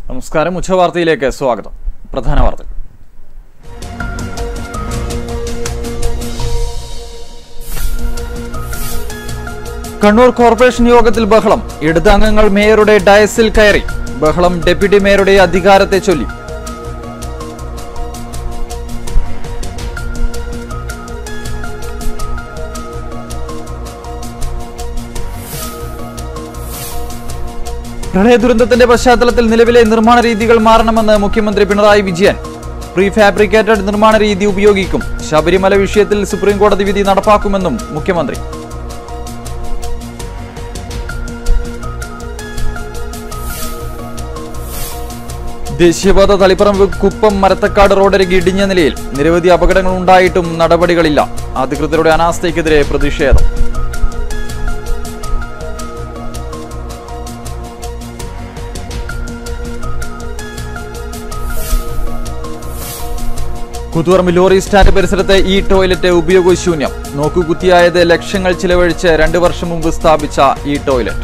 നമസ്കാരം ഉച്ചവാർത്തയിലേക്ക് സ്വാഗതം പ്രധാന വാർത്തകൾ കണ്ണൂർ കോർപ്പറേഷൻ യോഗത്തിൽ ബഹളം ഇടത് അംഗങ്ങൾ മേയറുടെ ഡയസിൽ കയറി ബഹളം ഡെപ്യൂട്ടി മേയറുടെ അധികാരത്തെ ചൊല്ലി പ്രളയ ദുരന്തത്തിന്റെ പശ്ചാത്തലത്തിൽ നിലവിലെ നിർമ്മാണ രീതികൾ മാറണമെന്ന് മുഖ്യമന്ത്രി പിണറായി വിജയൻ പ്രീ ഫാബ്രിക്കേറ്റഡ് നിർമ്മാണ രീതി ഉപയോഗിക്കും ശബരിമല വിഷയത്തിൽ സുപ്രീം കോടതി വിധി നടപ്പാക്കുമെന്നും മുഖ്യമന്ത്രി ദേശീയപാത തളിപ്പറമ്പ് കുപ്പം മരത്തക്കാട് റോഡരികെ ഇടിഞ്ഞ നിലയിൽ നിരവധി അപകടങ്ങൾ ഉണ്ടായിട്ടും നടപടികളില്ല അധികൃതരുടെ അനാസ്ഥയ്ക്കെതിരെ പ്രതിഷേധം കുത്തുപറമ്പ് ലോറി സ്റ്റാൻഡ് പരിസരത്തെ ഈ ടോയ്ലറ്റ് ഉപയോഗശൂന്യം നോക്കുകുത്തിയായത് ലക്ഷങ്ങൾ ചിലവഴിച്ച് രണ്ട് വർഷം മുമ്പ് സ്ഥാപിച്ച ഈ ടോയ്ലറ്റ്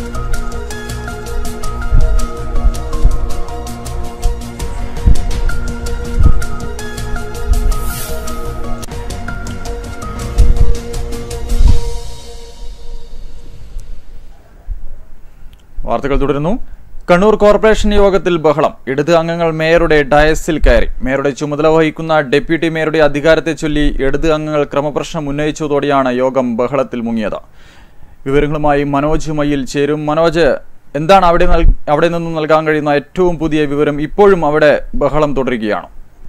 വാർത്തകൾ തുടരുന്നു കണ്ണൂർ കോർപ്പറേഷൻ യോഗത്തിൽ ബഹളം ഇടത് അംഗങ്ങൾ മേയറുടെ ഡയസിൽ കയറി മേയറുടെ ചുമതല വഹിക്കുന്ന ഡെപ്യൂട്ടി മേയറുടെ അധികാരത്തെ ചൊല്ലി ഇടത് അംഗങ്ങൾ ക്രമപ്രശ്നം ഉന്നയിച്ചതോടെയാണ് യോഗം ബഹളത്തിൽ മുങ്ങിയത് വിവരങ്ങളുമായി മനോജ് മയിൽ ചേരും മനോജ് എന്താണ് അവിടെ നൽ- അവിടെ നിന്നും നൽകാൻ കഴിയുന്ന ഏറ്റവും പുതിയ വിവരം ഇപ്പോഴും അവിടെ ബഹളം തുടരുകയാണ്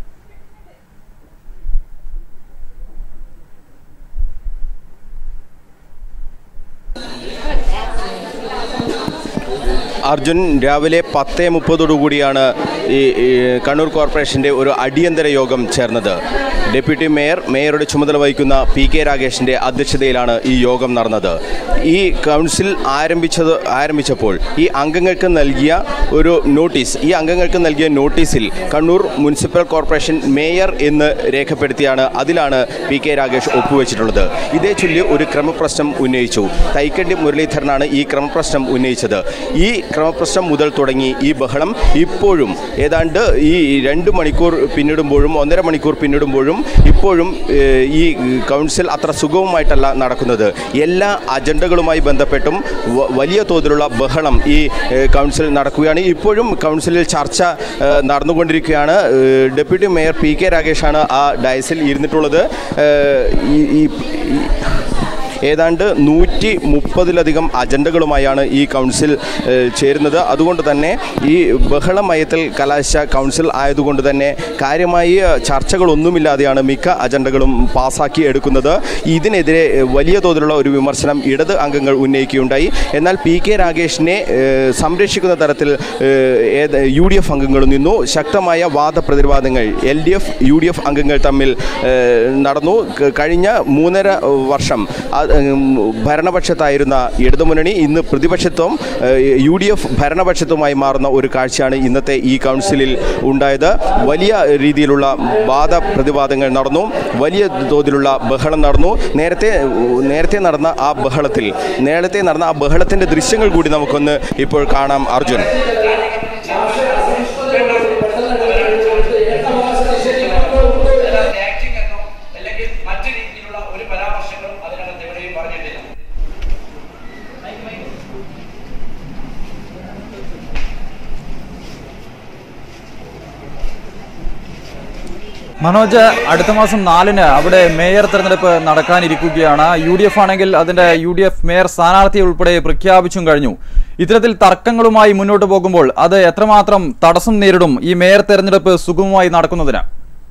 അർജുൻ രാവിലെ പത്ത് മുപ്പതോടുകൂടിയാണ് ഈ ഈ കണ്ണൂർ കോർപ്പറേഷൻ്റെ ഒരു അടിയന്തര യോഗം ചേർന്നത് ഡെപ്യൂട്ടി മേയർ മേയറുടെ ചുമതല വഹിക്കുന്ന പി കെ രാഗേഷിൻ്റെ അധ്യക്ഷതയിലാണ് ഈ യോഗം നടന്നത് ഈ കൗൺസിൽ ആരംഭിച്ചത് ആരംഭിച്ചപ്പോൾ ഈ അംഗങ്ങൾക്ക് നൽകിയ ഒരു നോട്ടീസ് ഈ അംഗങ്ങൾക്ക് നൽകിയ നോട്ടീസിൽ കണ്ണൂർ മുനിസിപ്പൽ കോർപ്പറേഷൻ മേയർ എന്ന് രേഖപ്പെടുത്തിയാണ് അതിലാണ് പി കെ രാഗേഷ് ഒപ്പുവെച്ചിട്ടുള്ളത് ഇതേ ചൊല്ലി ഒരു ക്രമപ്രശ്നം ഉന്നയിച്ചു തൈക്കണ്ടി മുരളീധരനാണ് ഈ ക്രമപ്രശ്നം ഉന്നയിച്ചത് ഈ ക്രമപ്രശ്നം മുതൽ തുടങ്ങി ഈ ബഹളം ഇപ്പോഴും ഏതാണ്ട് ഈ രണ്ട് മണിക്കൂർ പിന്നിടുമ്പോഴും ഒന്നര മണിക്കൂർ പിന്നിടുമ്പോഴും ഇപ്പോഴും ഏഹ്, ഈ കൗൺസിൽ അത്ര സുഗമമായിട്ടല്ല നടക്കുന്നത് എല്ലാ അജണ്ടകളുമായി ബന്ധപ്പെട്ടും വ- വലിയ തോതിലുള്ള ബഹളം ഈ ഏഹ്, കൗൺസിൽ നടക്കുകയാണ് ഇപ്പോഴും കൗൺസിലിൽ ചർച്ച ഏഹ്, നടന്നുകൊണ്ടിരിക്കുകയാണ് ഏഹ്, ഡെപ്യൂട്ടി മേയർ പി കെ രാഗേഷാണ് ആ ഡയസിൽ ഇരുന്നിട്ടുള്ളത് ഏഹ്, ഈ- ഈ ഈ- ഏതാണ്ട് നൂറ്റി മുപ്പതിലധികം അജണ്ടകളുമായാണ് ഈ കൗൺസിൽ ഏഹ്, ചേരുന്നത് അതുകൊണ്ട് തന്നെ ഈ ബഹളമയത്തിൽ കലാശ കൗൺസിൽ ആയതുകൊണ്ട് തന്നെ കാര്യമായി ചർച്ചകളൊന്നുമില്ലാതെയാണ് മിക്ക അജണ്ടകളും പാസാക്കി എടുക്കുന്നത് ഇതിനെതിരെ ഏഹ്, വലിയ തോതിലുള്ള ഒരു വിമർശനം ഇടത് അംഗങ്ങൾ ഉന്നയിക്കുകയുണ്ടായി എന്നാൽ പി കെ രാഗേഷിനെ ഏഹ്, സംരക്ഷിക്കുന്ന തരത്തിൽ ഏഹ്, ഏത് യു ഡി എഫ് അംഗങ്ങൾ നിന്നു ശക്തമായ വാദപ്രതിവാദങ്ങൾ L D F U D F അംഗങ്ങൾ തമ്മിൽ ഏഹ്, നടന്നു ക- കഴിഞ്ഞ മൂന്നര വർഷം ആ, ഉം, ഭരണപക്ഷത്തായിരുന്ന ഇടതുമുന്നണി ഇന്ന് പ്രതിപക്ഷത്വം ഏഹ്, യു ഡി എഫ് ഭരണപക്ഷത്തുമായി മാറുന്ന ഒരു കാഴ്ചയാണ് ഇന്നത്തെ ഈ കൗൺസിലിൽ ഉണ്ടായത് വലിയ രീതിയിലുള്ള വാദപ്രതിവാദങ്ങൾ നടന്നു വലിയ തോതിലുള്ള ബഹളം നടന്നു നേരത്തെ നേരത്തെ നടന്ന ആ ബഹളത്തിൽ നേരത്തെ നടന്ന ആ ബഹളത്തിൻ്റെ ദൃശ്യങ്ങൾ കൂടി നമുക്കൊന്ന് ഇപ്പോൾ കാണാം അർജുൻ ആക്ടിംഗ് എന്നോ അല്ലെങ്കിൽ മറ്റു രീതിയിലുള്ള ഒരു പരാമർശങ്ങളും അതിനകത്ത് എവിടെയും പറഞ്ഞിട്ടില്ല മനോജ് അടുത്ത മാസം നാലിന് അവിടെ മേയർ തെരഞ്ഞെടുപ്പ് നടക്കാനിരിക്കുകയാണ് യു ഡി എഫ് ആണെങ്കിൽ അതിന്റെ യു ഡി എഫ് മേയർ സ്ഥാനാർത്ഥിയെ ഉൾപ്പെടെ പ്രഖ്യാപിച്ചും കഴിഞ്ഞു ഇത്തരത്തിൽ തർക്കങ്ങളുമായി മുന്നോട്ട് പോകുമ്പോൾ അത് എത്രമാത്രം തടസ്സം നേരിടും ഈ മേയർ തെരഞ്ഞെടുപ്പ് സുഗമമായി നടക്കുന്നതിന്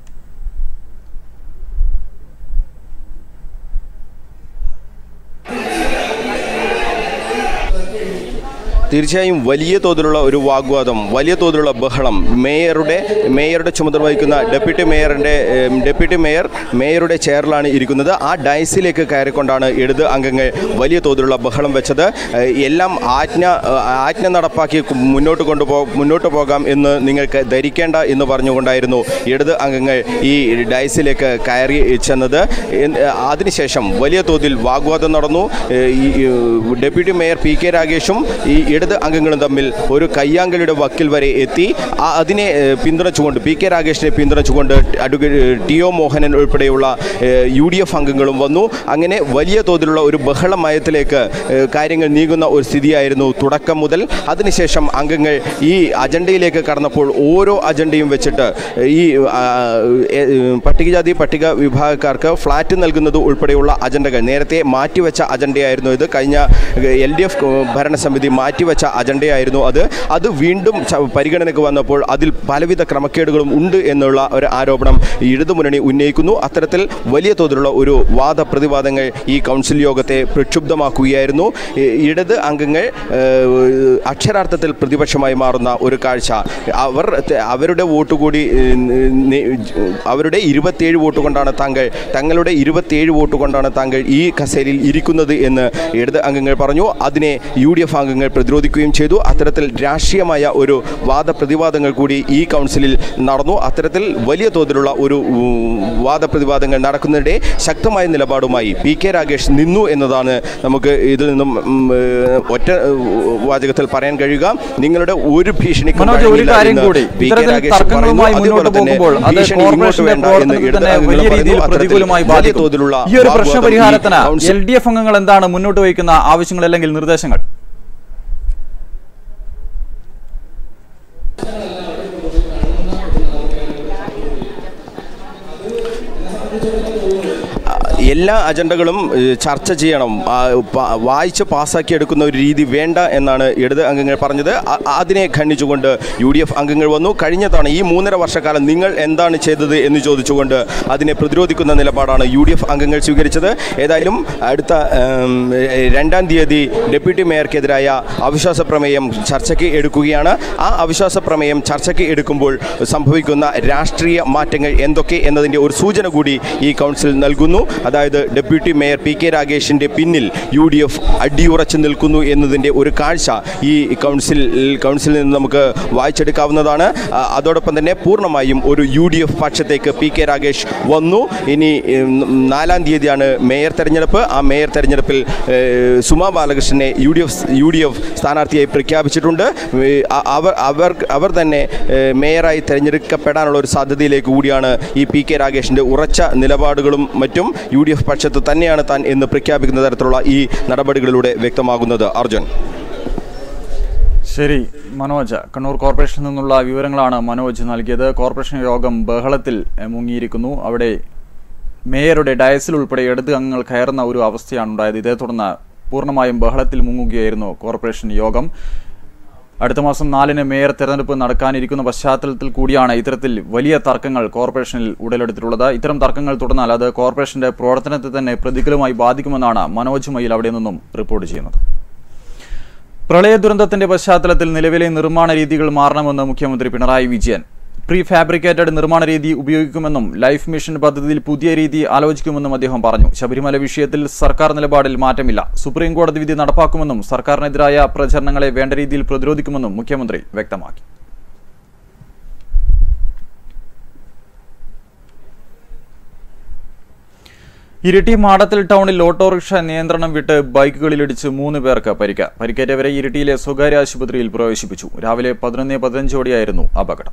തീർച്ചയായും വലിയ തോതിലുള്ള ഒരു വാഗ്വാദം വലിയ തോതിലുള്ള ബഹളം മേയറുടെ മേയറുടെ ചുമതല വഹിക്കുന്ന ഡെപ്യൂട്ടി മേയറിൻ്റെ ഏം, ഡെപ്യൂട്ടി മേയർ മേയറുടെ ചെയറിലാണ് ഇരിക്കുന്നത് ആ ഡയസിലേക്ക് കയറിക്കൊണ്ടാണ് ഇടത് അംഗങ്ങൾ വലിയ തോതിലുള്ള ബഹളം വെച്ചത് ഏഹ്, എല്ലാം ആജ്ഞ ഏഹ്, ആജ്ഞ നടപ്പാക്കി കു- മുന്നോട്ട് കൊണ്ടുപോ മുന്നോട്ട് പോകാം എന്ന് നിങ്ങൾക്ക് ധരിക്കേണ്ട എന്ന് പറഞ്ഞുകൊണ്ടായിരുന്നു ഇടത് അംഗങ്ങൾ ഈ ഡയസിലേക്ക് കയറി ചെന്നത് എന്ന് അതിനുശേഷം വലിയ തോതിൽ വാഗ്വാദം നടന്നു ഏഹ്, ഈ ഏഹ്, ഡെപ്യൂട്ടി മേയർ പി കെ രാഗേഷും ഈ ഇടത് അംഗങ്ങളും തമ്മിൽ ഒരു കയ്യാങ്കളിയുടെ വക്കിൽ വരെ എത്തി ആ- അതിനെ ഏഹ്, പിന്തുണച്ചുകൊണ്ട് പി കെ രാഗേഷിനെ പിന്തുണച്ചുകൊണ്ട് അഡ്വക്കേറ്റ് ടി ഒ മോഹനൻ ഉൾപ്പെടെയുള്ള യു ഡി എഫ് അംഗങ്ങളും വന്നു അങ്ങനെ വലിയ തോതിലുള്ള ഒരു ബഹളമയത്തിലേക്ക് ഏഹ്, കാര്യങ്ങൾ നീങ്ങുന്ന ഒരു സ്ഥിതിയായിരുന്നു തുടക്കം മുതൽ അതിനുശേഷം അംഗങ്ങൾ ഈ അജണ്ടയിലേക്ക് കടന്നപ്പോൾ ഓരോ അജണ്ടയും വെച്ചിട്ട് ഈ ആ, ഏ, പട്ടികജാതി പട്ടിക വിഭാഗക്കാർക്ക് ഫ്ലാറ്റ് നൽകുന്നത് ഉൾപ്പെടെയുള്ള അജണ്ടകൾ നേരത്തെ മാറ്റിവെച്ച അജണ്ടയായിരുന്നു ഇത് കഴിഞ്ഞ എൽ ഡി എഫ് ഭരണസമിതി മാറ്റിവെച്ച അജണ്ടയായിരുന്നു അത് അത് വീണ്ടും ച- പരിഗണനയ്ക്ക് വന്നപ്പോൾ അതിൽ പലവിധ ക്രമക്കേടുകളും ഉണ്ട് എന്നുള്ള ഒരു ആരോപണം ഇടതുമുന്നണി ഉന്നയിക്കുന്നു അത്തരത്തിൽ വലിയ തോതിലുള്ള ഒരു വാദപ്രതിവാദങ്ങൾ ഈ കൗൺസിൽ യോഗത്തെ പ്രക്ഷുബ്ധമാക്കുകയായിരുന്നു ഈ ഇടത് അംഗങ്ങൾ ഏഹ്, അക്ഷരാർത്ഥത്തിൽ പ്രതിപക്ഷമായി മാറുന്ന ഒരു കാഴ്ച അവർ അവരുടെ വോട്ട് കൂടി ഏഹ്, നി- അവരുടെ ഇരുപത്തിയേഴ് വോട്ട് കൊണ്ടാണ് താങ്കൾ തങ്ങളുടെ ഇരുപത്തിയേഴ് വോട്ട് കൊണ്ടാണ് താങ്കൾ ഈ കസേരയിൽ ഇരിക്കുന്നത് എന്ന് ഇടത് അംഗങ്ങൾ പറഞ്ഞു അതിനെ യു ഡി എഫ് അംഗങ്ങൾ പ്രതിരോധിക്കുകയും ചെയ്തു അത്തരത്തിൽ രാഷ്ട്രീയമായ ഒരു വാദപ്രതിവാദങ്ങൾ കൂടി ഈ കൗൺസിലിൽ നടന്നു അത്തരത്തിൽ വലിയ തോതിലുള്ള ഒരു ഉം, വാദപ്രതിവാദങ്ങൾ നടക്കുന്നതിനിടെ ശക്തമായ നിലപാടുമായി പി കെ രാഗേഷ് നിന്നു എന്നതാണ് നമുക്ക് ഇതിൽ നിന്നും ഉം, ഏഹ്, ഒറ്റ ഏഹ്, വാചകത്തിൽ പറയാൻ കഴിയുക നിങ്ങളുടെ ഒരു ഭീഷണിക്കും മനോജ് ഒരു വഴങ്ങില്ല കാര്യം എന്ന് കൂടി പി കെ ഇത്തരത്തിൽ രാഗേഷ് തർക്കങ്ങളുമായി പറയുന്നു. മുന്നോട്ട് അതുപോലെ തന്നെ പോകുമ്പോൾ അത് ഭീഷണി ഇങ്ങോട്ട് കോർപ്പറേഷന്റെ വേണ്ട എന്ന് പ്രവർത്തനത്തെ ഇടത് തന്നെ അംഗങ്ങൾ വലിയ പറയുന്നു. രീതിയിൽ അത്തരത്തിൽ പ്രതികൂലമായി വലിയ ബാധിക്കും തോതിലുള്ള ഈ ഒരു വാഗ്വാദം പ്രശ്ന ഈ പരിഹാരത്തിന് കൗൺസിൽ എൽ ഡി എഫ് അംഗങ്ങൾ എന്താണ് മുന്നോട്ട് വയ്ക്കുന്ന ആവശ്യങ്ങൾ അല്ലെങ്കിൽ നിർദ്ദേശങ്ങൾ എല്ലാ അജണ്ടകളും ഏഹ്, ചർച്ച ചെയ്യണം ആ, പ- വായിച്ച് പാസ്സാക്കി എടുക്കുന്ന ഒരു രീതി വേണ്ട എന്നാണ് ഇടത് അംഗങ്ങൾ പറഞ്ഞത് അ- അതിനെ ഖണ്ഡിച്ചുകൊണ്ട് യു ഡി എഫ് അംഗങ്ങൾ വന്നു കഴിഞ്ഞ തവണ ഈ മൂന്നര വർഷക്കാലം നിങ്ങൾ എന്താണ് ചെയ്തത് എന്ന് ചോദിച്ചുകൊണ്ട് അതിനെ പ്രതിരോധിക്കുന്ന നിലപാടാണ് യു ഡി എഫ് അംഗങ്ങൾ സ്വീകരിച്ചത് ഏതായാലും അടുത്ത ഏം, ഏഹ്, രണ്ടാം തീയതി ഡെപ്യൂട്ടി മേയർക്കെതിരായ അവിശ്വാസ പ്രമേയം ചർച്ചയ്ക്ക് എടുക്കുകയാണ് ആ അവിശ്വാസ പ്രമേയം ചർച്ചയ്ക്ക് എടുക്കുമ്പോൾ സംഭവിക്കുന്ന രാഷ്ട്രീയ മാറ്റങ്ങൾ എന്തൊക്കെ എന്നതിൻ്റെ ഒരു സൂചന കൂടി ഈ കൗൺസിൽ നൽകുന്നു അതായത് ഡെപ്യൂട്ടി മേയർ പി കെ രാഗേഷിൻ്റെ പിന്നിൽ യു ഡി എഫ് അടിയുറച്ചു നിൽക്കുന്നു എന്നതിൻ്റെ ഒരു കാഴ്ച ഈ കൗൺസിൽ കൗൺസിലിൽ നിന്ന് നമുക്ക് വായിച്ചെടുക്കാവുന്നതാണ് ആ, അതോടൊപ്പം തന്നെ പൂർണ്ണമായും ഒരു യു ഡി എഫ് പക്ഷത്തേക്ക് പി കെ രാഗേഷ് വന്നു ഇനി ഉം, നാലാം തീയതിയാണ് മേയർ തെരഞ്ഞെടുപ്പ് ആ മേയർ തെരഞ്ഞെടുപ്പിൽ ഏഹ്, സുമാ ബാലകൃഷ്ണനെ U D F U D F സ്ഥാനാർത്ഥിയായി പ്രഖ്യാപിച്ചിട്ടുണ്ട് ഏഹ്, അ- അവർ അവർ അവർ തന്നെ ഏഹ്, മേയറായി തെരഞ്ഞെടുക്കപ്പെടാനുള്ള ഒരു സാധ്യതയിലേക്ക് കൂടിയാണ് ഈ പി കെ രാഗേഷിൻ്റെ ഉറച്ച നിലപാടുകളും മറ്റും യു ഡി എഫ് പക്ഷത്ത് തന്നെയാണ് താൻ എന്ന് പ്രഖ്യാപിക്കുന്ന തരത്തിലുള്ള ഈ നടപടികളിലൂടെ വ്യക്തമാകുന്നത് അർജുൻ ശരി മനോജ് കണ്ണൂർ കോർപ്പറേഷനിൽ നിന്നുള്ള വിവരങ്ങളാണ് മനോജ് നൽകിയത് കോർപ്പറേഷൻ യോഗം ബഹളത്തിൽ എ, മുങ്ങിയിരിക്കുന്നു അവിടെ മേയറുടെ ഡയസിൽ ഉൾപ്പെടെ ഇടത് അംഗങ്ങൾ കയറുന്ന ഒരു അവസ്ഥയാണ് ഉണ്ടായത് ഇതേ തുടർന്ന് പൂർണ്ണമായും ബഹളത്തിൽ മുങ്ങുകയായിരുന്നു കോർപ്പറേഷൻ യോഗം അടുത്ത മാസം നാലിന് മേയർ തെരഞ്ഞെടുപ്പ് നടക്കാനിരിക്കുന്ന പശ്ചാത്തലത്തിൽ കൂടിയാണ് ഇത്തരത്തിൽ വലിയ തർക്കങ്ങൾ കോർപ്പറേഷനിൽ ഉടലെടുത്തിട്ടുള്ളത് ഇത്തരം തർക്കങ്ങൾ തുടർന്നാൽ അത് കോർപ്പറേഷന്റെ പ്രവർത്തനത്തെ തന്നെ പ്രതികൂലമായി ബാധിക്കുമെന്നാണ് മനോജ് മയിൽ അവിടെ നിന്നും റിപ്പോർട്ട് ചെയ്യുന്നത് പ്രളയ ദുരന്തത്തിന്റെ പശ്ചാത്തലത്തിൽ നിലവിലെ നിർമ്മാണ രീതികൾ മാറണമെന്ന് മുഖ്യമന്ത്രി പിണറായി വിജയൻ പ്രീ ഫാബ്രിക്കേറ്റഡ് നിർമ്മാണ രീതി ഉപയോഗിക്കുമെന്നും ലൈഫ് മിഷൻ പദ്ധതിയിൽ പുതിയ രീതി ആലോചിക്കുമെന്നും അദ്ദേഹം പറഞ്ഞു ശബരിമല വിഷയത്തിൽ സർക്കാർ നിലപാടിൽ മാറ്റമില്ല സുപ്രീം കോടതി വിധി നടപ്പാക്കുമെന്നും സർക്കാരിനെതിരായ പ്രചരണങ്ങളെ വേണ്ട രീതിയിൽ പ്രതിരോധിക്കുമെന്നും മുഖ്യമന്ത്രി വ്യക്തമാക്കി ഇരിട്ടി മാടത്തിൽ ടൗണിൽ ഓട്ടോറിക്ഷ നിയന്ത്രണം വിട്ട് ബൈക്കുകളിലിടിച്ച് മൂന്ന് പേർക്ക് പരിക്ക് പരിക്കേറ്റവരെ ഇരിട്ടിയിലെ സ്വകാര്യ ആശുപത്രിയിൽ പ്രവേശിപ്പിച്ചു രാവിലെ പതിനൊന്ന് പതിനഞ്ചോടെയായിരുന്നു അപകടം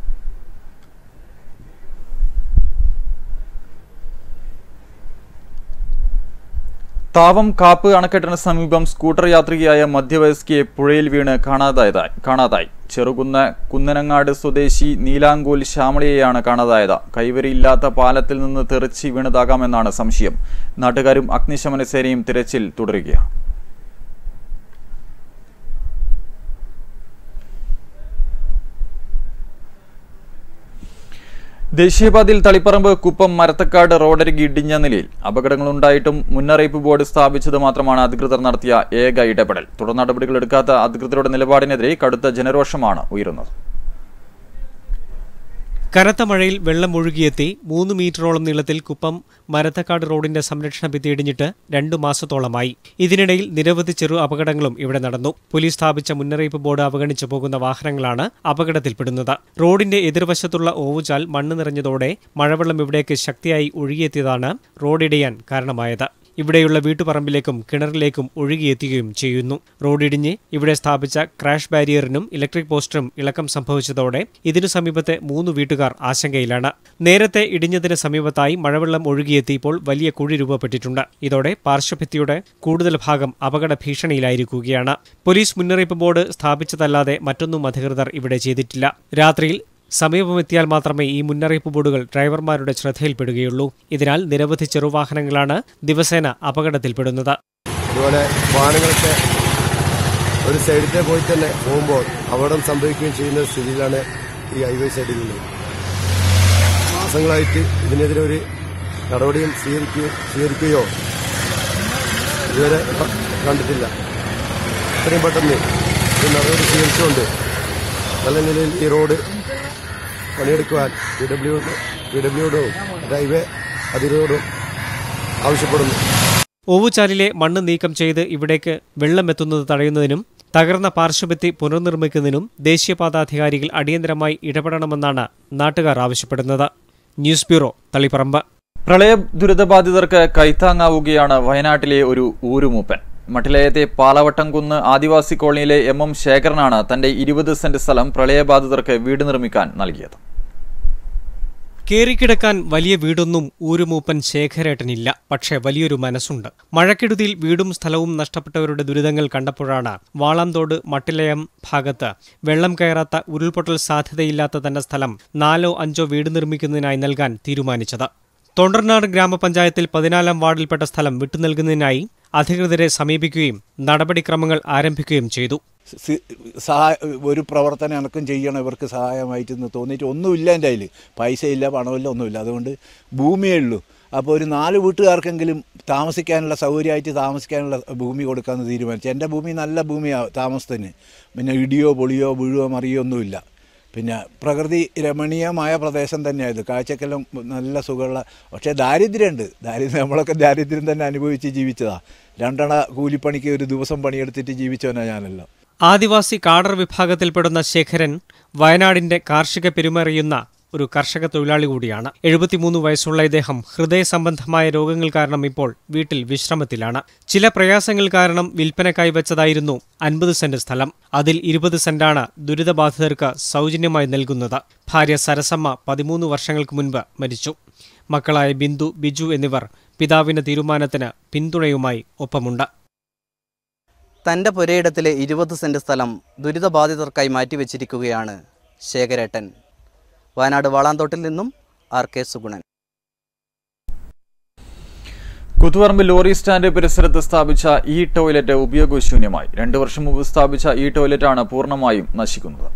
താവം കാപ്പ് അണക്കെട്ടിന് സമീപം സ്കൂട്ടർ യാത്രികയായ മധ്യവയസ്കയെ പുഴയിൽ വീണ് കാണാതായതായി കാണാതായി ചെറുകുന്ന കുന്നനങ്ങാട് സ്വദേശി നീലാങ്കോൽ ശ്യാമളയെയാണ് കാണാതായത് കൈവരിയില്ലാത്ത പാലത്തിൽ നിന്ന് തെറിച്ച് വീണതാകാമെന്നാണ് സംശയം നാട്ടുകാരും അഗ്നിശമന സേനയും തിരച്ചിൽ തുടരുകയാണ് ദേശീയപാതയിൽ തളിപ്പറമ്പ് കുപ്പം മരത്തക്കാട് റോഡരികി ഇടിഞ്ഞ നിലയിൽ അപകടങ്ങളുണ്ടായിട്ടും മുന്നറിയിപ്പ് ബോർഡ് സ്ഥാപിച്ചത് മാത്രമാണ് അധികൃതർ നടത്തിയ ഏക ഇടപെടൽ തുടർ നടപടികൾ എടുക്കാത്ത അധികൃതരുടെ നിലപാടിനെതിരെ കടുത്ത ജനരോഷമാണ് ഉയരുന്നത് കനത്ത മഴയിൽ വെള്ളം ഒഴുകിയെത്തി മൂന്ന് മീറ്ററോളം നീളത്തിൽ കുപ്പം മരത്തക്കാട് റോഡിന്റെ സംരക്ഷണ ഭിത്തി ഇടിഞ്ഞിട്ട് രണ്ടു മാസത്തോളമായി ഇതിനിടയിൽ നിരവധി ചെറു അപകടങ്ങളും ഇവിടെ നടന്നു പോലീസ് സ്ഥാപിച്ച മുന്നറിയിപ്പ് ബോർഡ് അവഗണിച്ചു പോകുന്ന വാഹനങ്ങളാണ് അപകടത്തിൽപ്പെടുന്നത് റോഡിന്റെ എതിർവശത്തുള്ള ഓവുചാൽ മണ്ണ് നിറഞ്ഞതോടെ മഴവെള്ളം ഇവിടേക്ക് ശക്തിയായി ഒഴുകിയെത്തിയതാണ് റോഡിടിയാൻ കാരണമായത് ഇവിടെയുള്ള വീട്ടുപറമ്പിലേക്കും കിണറിലേക്കും ഒഴുകിയെത്തുകയും ചെയ്യുന്നു റോഡിടിഞ്ഞ് ഇവിടെ സ്ഥാപിച്ച ക്രാഷ് ബാരിയറിനും ഇലക്ട്രിക് പോസ്റ്റിനും ഇളക്കം സംഭവിച്ചതോടെ ഇതിനു സമീപത്തെ മൂന്ന് വീട്ടുകാർ ആശങ്കയിലാണ് നേരത്തെ ഇടിഞ്ഞതിന് സമീപത്തായി മഴവെള്ളം ഒഴുകിയെത്തിയപ്പോൾ വലിയ കുഴി രൂപപ്പെട്ടിട്ടുണ്ട് ഇതോടെ പാർശ്വഭിത്തിയുടെ കൂടുതൽ ഭാഗം അപകട ഭീഷണിയിലായിരിക്കുകയാണ് പോലീസ് മുന്നറിയിപ്പ് ബോർഡ് സ്ഥാപിച്ചതല്ലാതെ മറ്റൊന്നും അധികൃതർ ഇവിടെ ചെയ്തിട്ടില്ല രാത്രിയിൽ സമീപമെത്തിയാൽ മാത്രമേ ഈ മുന്നറിയിപ്പ് ബോർഡുകൾ ഡ്രൈവർമാരുടെ ശ്രദ്ധയിൽപ്പെടുകയുള്ളൂ ഇതിനാൽ നിരവധി ചെറുവാഹനങ്ങളാണ് ദിവസേന അപകടത്തിൽപ്പെടുന്നത് അതുപോലെ വാഹനങ്ങളൊക്കെ ഒരു സൈഡിൽ പോയി തന്നെ പോകുമ്പോൾ അപകടം സംഭവിക്കുകയും ചെയ്യുന്ന സ്ഥിതിയിലാണ് ഈ ഹൈവേ സൈഡിലുള്ളത് മാസങ്ങളായിട്ട് ഇതിനെതിരെ ഒരു നടപടിയും സ്വീകരിക്കുകയോ സ്വീകരിക്കുകയോ ഇതുവരെ ക- കണ്ടിട്ടില്ല എത്രയും പെട്ടെന്ന് ഈ നടപടി സ്വീകരിച്ചുകൊണ്ട് നല്ല നിലയിൽ ഈ റോഡ് പണിയെടുക്കുവാൻ പി ഡബ്ല്യു പി ഡബ്ല്യുയോടും ഹൈവേ അധികൃതരോടും ആവശ്യപ്പെടുന്നു ഓവുചാലിലെ മണ്ണ് നീക്കം ചെയ്ത് ഇവിടേക്ക് വെള്ളമെത്തുന്നത് തടയുന്നതിനും തകർന്ന പാർശ്വഭിത്തി പുനർനിർമ്മിക്കുന്നതിനും ദേശീയപാതാധികാരികൾ അടിയന്തരമായി ഇടപെടണമെന്നാണ് നാട്ടുകാർ ആവശ്യപ്പെടുന്നത് ന്യൂസ് ബ്യൂറോ തളിപ്പറമ്പ് പ്രളയ ദുരിതബാധിതർക്ക് കൈത്താങ്ങാവുകയാണ് വയനാട്ടിലെ ഒരു ഊരുമൂപ്പൻ മട്ടിലയത്തെ പാലവട്ടംകുന്ന് ആദിവാസി കോളനിയിലെ എം എം ശേഖരനാണ് തന്റെ ഇരുപത് സെന്റ് സ്ഥലം പ്രളയബാധിതർക്ക് വീട് നിർമ്മിക്കാൻ നൽകിയത് കേറിക്കിടക്കാൻ വലിയ വീടൊന്നും ഊരുമൂപ്പൻ ശേഖരേട്ടനില്ല പക്ഷേ വലിയൊരു മനസ്സുണ്ട് മഴക്കെടുതിയിൽ വീടും സ്ഥലവും നഷ്ടപ്പെട്ടവരുടെ ദുരിതങ്ങൾ കണ്ടപ്പോഴാണ് വാളാന്തോട് മട്ടിലയം ഭാഗത്ത് വെള്ളം കയറാത്ത ഉരുൾപൊട്ടൽ സാധ്യതയില്ലാത്ത തന്റെ സ്ഥലം നാലോ അഞ്ചോ വീട് നിർമ്മിക്കുന്നതിനായി നൽകാൻ തീരുമാനിച്ചത് തൊണ്ടർനാട് ഗ്രാമപഞ്ചായത്തിൽ പതിനാലാം വാർഡിൽപ്പെട്ട സ്ഥലം വിട്ടുനൽകുന്നതിനായി അധികൃതരെ സമീപിക്കുകയും നടപടിക്രമങ്ങൾ ആരംഭിക്കുകയും ചെയ്തു സി- സഹായ ഒരു പ്രവർത്തനം എനക്കും ചെയ്യണം ഇവർക്ക് സഹായമായിട്ട് എന്ന് തോന്നിയിട്ട് ഒന്നുമില്ല എൻ്റെ കയ്യിൽ പൈസയില്ല പണമില്ല ഒന്നുമില്ല അതുകൊണ്ട് ഭൂമിയേ ഉള്ളൂ അപ്പോൾ ഒരു നാല് വീട്ടുകാർക്കെങ്കിലും താമസിക്കാനുള്ള സൗകര്യമായിട്ട് താമസിക്കാനുള്ള ഭൂമി കൊടുക്കാമെന്ന് തീരുമാനിച്ചു എൻ്റെ ഭൂമി നല്ല ഭൂമിയാണ് താമസത്തിന് പിന്നെ ഇടിയോ പൊളിയോ വീഴോ മറിയോ ഒന്നുമില്ല പിന്നെ പ്രകൃതി രമണീയമായ പ്രദേശം തന്നെയായത് കാഴ്ചക്കെല്ലാം നല്ല സുഖമുള്ള പക്ഷേ ദാരിദ്ര്യമുണ്ട് ദാരിദ്ര്യം നമ്മളൊക്കെ ദാരിദ്ര്യം തന്നെ അനുഭവിച്ച് ജീവിച്ചതാ രണ്ടണ കൂലിപ്പണിക്ക് ഒരു ദിവസം പണിയെടുത്തിട്ട് ജീവിച്ചവനാ ഞാനല്ലോ ആദിവാസി കാടർ വിഭാഗത്തിൽപ്പെടുന്ന ശേഖരൻ വയനാടിന്റെ കാർഷിക പെരുമറിയുന്ന ഒരു കർഷക തൊഴിലാളി കൂടിയാണ് എഴുപത്തിമൂന്ന് വയസ്സുള്ള ഇദ്ദേഹം ഹൃദയ സംബന്ധമായ രോഗങ്ങൾ കാരണം ഇപ്പോൾ വീട്ടിൽ വിശ്രമത്തിലാണ് ചില പ്രയാസങ്ങൾ കാരണം വിൽപ്പനക്കായി വെച്ചതായിരുന്നു അൻപത് സെന്റ് സ്ഥലം അതിൽ ഇരുപത് സെന്റാണ് ദുരിതബാധിതർക്ക് സൗജന്യമായി നൽകുന്നത് ഭാര്യ സരസമ്മ പതിമൂന്ന് വർഷങ്ങൾക്ക് മുൻപ് മരിച്ചു മക്കളായ ബിന്ദു ബിജു എന്നിവർ പിതാവിന്റെ തീരുമാനത്തിന് പിന്തുണയുമായി ഒപ്പമുണ്ട് തൻ്റെ പുരയിടത്തിലെ ഇരുപത് സെൻറ് സ്ഥലം ദുരിതബാധിതർക്കായി മാറ്റിവെച്ചിരിക്കുകയാണ് ശേഖരേട്ടൻ വയനാട് വാളാന്തോട്ടിൽ നിന്നും R K Sugunan Kuthuparamba lorry stand പരിസരത്ത് സ്ഥാപിച്ച ഈ ടോയ്ലറ്റ് ഉപയോഗശൂന്യമായി രണ്ടു വർഷം മുമ്പ് സ്ഥാപിച്ച ഈ ടോയ്ലറ്റാണ് പൂർണ്ണമായും നശിക്കുന്നത്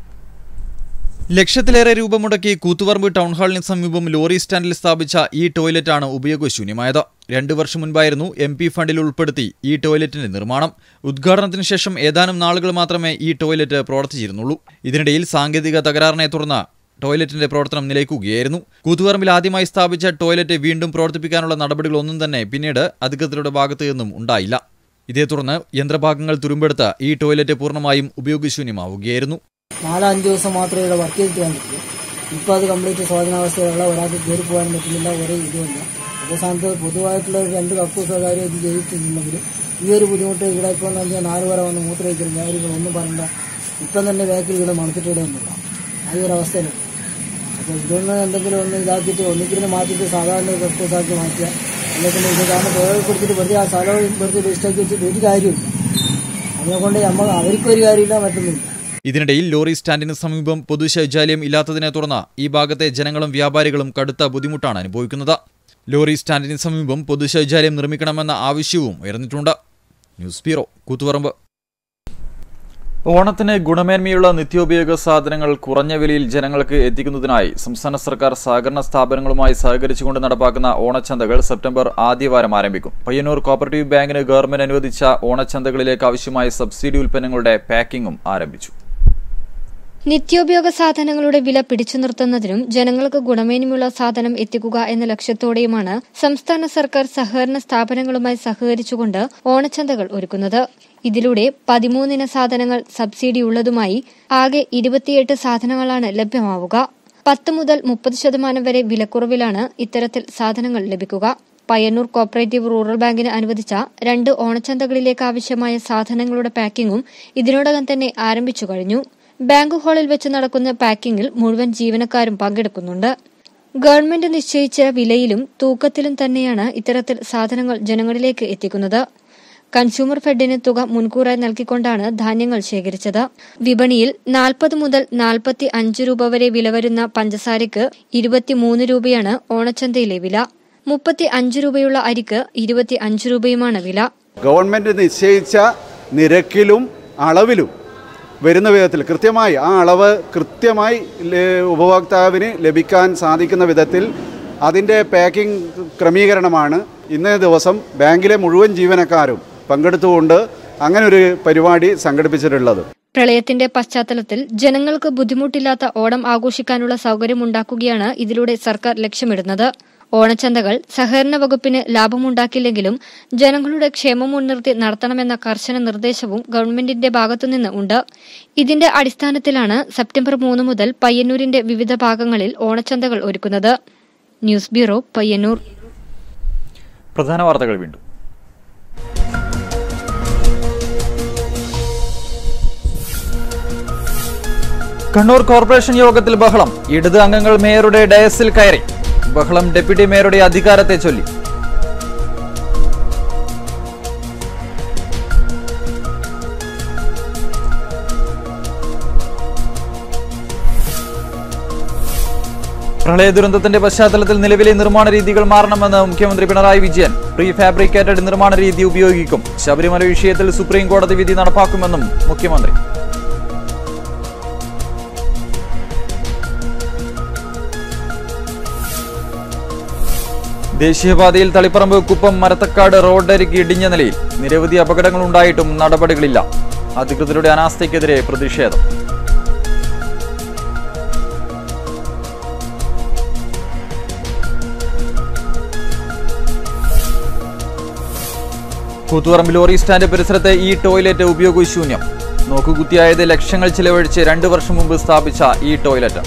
ലക്ഷത്തിലേറെ രൂപ മുടക്കി കൂത്തുപറമ്പ് ടൗൺ ഹാളിന് സമീപം ലോറി സ്റ്റാൻഡിൽ സ്ഥാപിച്ച ഈ ടോയ്ലറ്റാണ് ഉപയോഗശൂന്യമായത് രണ്ടു വർഷം മുൻപായിരുന്നു എം പി ഫണ്ടിൽ ഉൾപ്പെടുത്തി ഈ ടോയ്ലറ്റിന്റെ നിർമ്മാണം ഉദ്ഘാടനത്തിന് ശേഷം ഏതാനും നാളുകൾ മാത്രമേ ഈ ടോയ്ലറ്റ് പ്രവർത്തിച്ചിരുന്നുള്ളൂ ഇതിനിടയിൽ സാങ്കേതിക തകരാറിനെ തുടർന്ന് ടോയ്ലറ്റിന്റെ പ്രവർത്തനം നിലയ്ക്കുകയായിരുന്നു കൂത്തുപറമ്പിൽ ആദ്യമായി സ്ഥാപിച്ച ടോയ്ലറ്റ് വീണ്ടും പ്രവർത്തിപ്പിക്കാനുള്ള നടപടികളൊന്നും തന്നെ പിന്നീട് അധികൃതരുടെ ഭാഗത്തു നിന്നും ഉണ്ടായില്ല ഇതേ തുടർന്ന് യന്ത്രഭാഗങ്ങൾ തുരുമ്പെടുത്ത് ഈ ടോയ്ലറ്റ് പൂർണ്ണമായും ഉപയോഗശൂന്യമാവുകയായിരുന്നു നാലോ അഞ്ച് ദിവസം മാത്രമേ ഇവിടെ വർക്ക് ചെയ്തിട്ട് ചെയ്യാൻ പറ്റൂ ഇപ്പോൾ അത് കംപ്ലീറ്റ് ശോധനാവസ്ഥയുള്ള ഒരാൾക്ക് കയറി പോകാൻ പറ്റുന്നില്ല ഒരു ഇതുമില്ല അതേ സ്ഥാനത്ത് പൊതുവായിട്ടുള്ള ഒരു രണ്ട് കക്കൂസോ കാര്യം ഇത് ചെയ്തിട്ടുണ്ടെങ്കിൽ ഈ ഒരു ബുദ്ധിമുട്ട് ഇവിടെ ഇപ്പോൾ എന്ന് പറഞ്ഞാൽ നാല് പേരെ വന്ന് മൂത്രമൊഴിക്കലും കാര്യങ്ങളൊന്നും പറയണ്ട ഇപ്പം തന്നെ ബാക്കിൽ ഇവിടെ മണത്തിട്ട് ഇടുന്നില്ല ആ ഒരു അവസ്ഥയിലുണ്ട് അപ്പോൾ ഇതൊന്ന് എന്തെങ്കിലും ഒന്ന് ഇതാക്കിയിട്ട് ഒന്നിക്കിരുന്ന് മാറ്റിയിട്ട് സാധാരണ ഒരു കക്കൂസാക്കി മാറ്റുക അല്ലെങ്കിൽ ഇത് കാരണം ഉപയോഗപ്പെടുത്തിയിട്ട് വെറുതെ ആ സ്ഥലം വെറുതെ വേസ്റ്റാക്കി വെച്ചിട്ട് ഒരു കാര്യമില്ല അതിനെക്കൊണ്ട് നമ്മൾ അവർക്കൊരു കാര്യമില്ല മറ്റൊന്നുമില്ല ഇതിനിടയിൽ ലോറി സ്റ്റാൻഡിന് സമീപം പൊതുശൗചാലയം ഇല്ലാത്തതിനെ തുടർന്ന് ഈ ഭാഗത്തെ ജനങ്ങളും വ്യാപാരികളും കടുത്ത ബുദ്ധിമുട്ടാണ് അനുഭവിക്കുന്നത് ലോറി സ്റ്റാൻഡിന് സമീപം പൊതുശൗചാലയം നിർമ്മിക്കണമെന്ന ആവശ്യവും ഉയർന്നിട്ടുണ്ട് ന്യൂസ് ബ്യൂറോ കൂത്തുപറമ്പ് ഓണത്തിന് ഗുണമേന്മയുള്ള നിത്യോപയോഗ സാധനങ്ങൾ കുറഞ്ഞ വിലയിൽ ജനങ്ങൾക്ക് എത്തിക്കുന്നതിനായി സംസ്ഥാന സർക്കാർ സഹകരണ സ്ഥാപനങ്ങളുമായി സഹകരിച്ചുകൊണ്ട് നടപ്പാക്കുന്ന ഓണച്ചന്തകൾ സെപ്റ്റംബർ ആദ്യവാരം ആരംഭിക്കും പയ്യന്നൂർ കോപ്പറേറ്റീവ് ബാങ്കിന് ഗവൺമെന്റ് അനുവദിച്ച ഓണച്ചന്തകളിലേക്ക് ആവശ്യമായ സബ്സിഡി ഉൽപ്പന്നങ്ങളുടെ പാക്കിംഗും ആരംഭിച്ചു നിത്യോപയോഗ സാധനങ്ങളുടെ വില പിടിച്ചു നിർത്തുന്നതിനും ജനങ്ങൾക്ക് ഗുണമേന്മയുള്ള സാധനം എത്തിക്കുക എന്ന ലക്ഷ്യത്തോടെയുമാണ് സംസ്ഥാന സർക്കാർ സഹകരണ സ്ഥാപനങ്ങളുമായി സഹകരിച്ചുകൊണ്ട് ഓണച്ചന്തകൾ ഒരുക്കുന്നത് ഇതിലൂടെ പതിമൂന്നിന സാധനങ്ങൾ സബ്സിഡി ഉള്ളതുമായി ആകെ ഇരുപത്തിയെട്ട് സാധനങ്ങളാണ് ലഭ്യമാവുക പത്ത് മുതൽ മുപ്പത് ശതമാനം വരെ വിലക്കുറവിലാണ് ഇത്തരത്തിൽ സാധനങ്ങൾ ലഭിക്കുക പയ്യന്നൂർ കോപ്പറേറ്റീവ് റൂറൽ ബാങ്കിന് അനുവദിച്ച രണ്ട് ഓണച്ചന്തകളിലേക്ക് ആവശ്യമായ സാധനങ്ങളുടെ പാക്കിംഗും ഇതിനോടകം തന്നെ ആരംഭിച്ചു കഴിഞ്ഞു ബാങ്ക് ഹാളിൽ വെച്ച് നടക്കുന്ന പാക്കിംഗിൽ മുഴുവൻ ജീവനക്കാരും പങ്കെടുക്കുന്നുണ്ട് ഗവൺമെന്റ് നിശ്ചയിച്ച വിലയിലും തൂക്കത്തിലും തന്നെയാണ് ഇത്തരത്തിൽ സാധനങ്ങൾ ജനങ്ങളിലേക്ക് എത്തിക്കുന്നത് കൺസ്യൂമർ ഫെഡിന് തുക മുൻകൂറായി നൽകിക്കൊണ്ടാണ് ധാന്യങ്ങൾ ശേഖരിച്ചത് വിപണിയിൽ നാൽപ്പത് മുതൽ നാൽപ്പത്തി അഞ്ച് രൂപ വരെ വില വരുന്ന പഞ്ചസാരയ്ക്ക് ഇരുപത്തിമൂന്ന് രൂപയാണ് ഓണച്ചന്തയിലെ വില മുപ്പത്തി അഞ്ച് രൂപയുള്ള അരിക്ക് ഇരുപത്തി അഞ്ച് രൂപയുമാണ് വില ഗവൺമെൻറ് നിശ്ചയിച്ച നിരക്കിലും അളവിലും വരുന്ന വിധത്തിൽ കൃത്യമായി ആ അളവ് കൃത്യമായി ല- ഉപഭോക്താവിന് ലഭിക്കാൻ സാധിക്കുന്ന വിധത്തിൽ അതിൻ്റെ പാക്കിംഗ് ക്രമീകരണമാണ് ഇന്നേ ദിവസം ബാങ്കിലെ മുഴുവൻ ജീവനക്കാരും പങ്കെടുത്തുകൊണ്ട് അങ്ങനെ ഒരു പരിപാടി സംഘടിപ്പിച്ചിട്ടുള്ളത് പ്രളയത്തിന്റെ പശ്ചാത്തലത്തിൽ ജനങ്ങൾക്ക് ബുദ്ധിമുട്ടില്ലാത്ത ഓണം ആഘോഷിക്കാനുള്ള സൗകര്യമുണ്ടാക്കുകയാണ് ഇതിലൂടെ സർക്കാർ ലക്ഷ്യമിടുന്നത് ഓണച്ചന്തകൾ സഹകരണ വകുപ്പിന് ലാഭമുണ്ടാക്കില്ലെങ്കിലും ജനങ്ങളുടെ ക്ഷേമം മുൻനിർത്തി നടത്തണമെന്ന കർശന നിർദ്ദേശവും ഗവൺമെന്റിന്റെ ഭാഗത്തുനിന്ന് ഉണ്ട് ഇതിന്റെ അടിസ്ഥാനത്തിലാണ് സെപ്റ്റംബർ മൂന്ന് മുതൽ പയ്യന്നൂരിന്റെ വിവിധ ഭാഗങ്ങളിൽ ഓണച്ചന്തകൾ ഒരുക്കുന്നത് ന്യൂസ് ബ്യൂറോ പയ്യന്നൂർ പ്രധാന വാർത്തകൾ വീണ്ടും കണ്ണൂർ കോർപ്പറേഷൻ യോഗത്തിൽ ബഹളം ഇടത് അംഗങ്ങൾ മേയറുടെ ഡയസിൽ കയറി ബഹളം ഡെപ്യൂട്ടി മേയറുടെ അധികാരത്തെ ചൊല്ലി പ്രളയ ദുരന്തത്തിന്റെ പശ്ചാത്തലത്തിൽ നിലവിലെ നിർമ്മാണ രീതികൾ മാറണമെന്ന് മുഖ്യമന്ത്രി പിണറായി വിജയൻ പ്രീ ഫാബ്രിക്കേറ്റഡ് നിർമ്മാണ രീതി ഉപയോഗിക്കും ശബരിമല വിഷയത്തിൽ സുപ്രീം കോടതി വിധി നടപ്പാക്കുമെന്നും മുഖ്യമന്ത്രി ദേശീയപാതയിൽ തളിപ്പറമ്പ് കുപ്പം മരത്തക്കാട് റോഡരികെ ഇടിഞ്ഞ നിലയിൽ നിരവധി അപകടങ്ങൾ ഉണ്ടായിട്ടും നടപടികളില്ല അധികൃതരുടെ അനാസ്ഥയ്ക്കെതിരെ പ്രതിഷേധം കൂത്തുപറമ്പ് ലോറി സ്റ്റാൻഡ് പരിസരത്തെ ഈ ടോയ്ലറ്റ് ഉപയോഗശൂന്യം നോക്കുകുത്തിയായത് ലക്ഷങ്ങൾ ചിലവഴിച്ച് രണ്ടു വർഷം മുമ്പ് സ്ഥാപിച്ച ഈ ടോയ്ലറ്റ്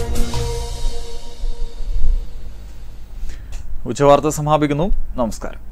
ഉച്ചവാർത്ത സമാപിക്കുന്നു നമസ്കാരം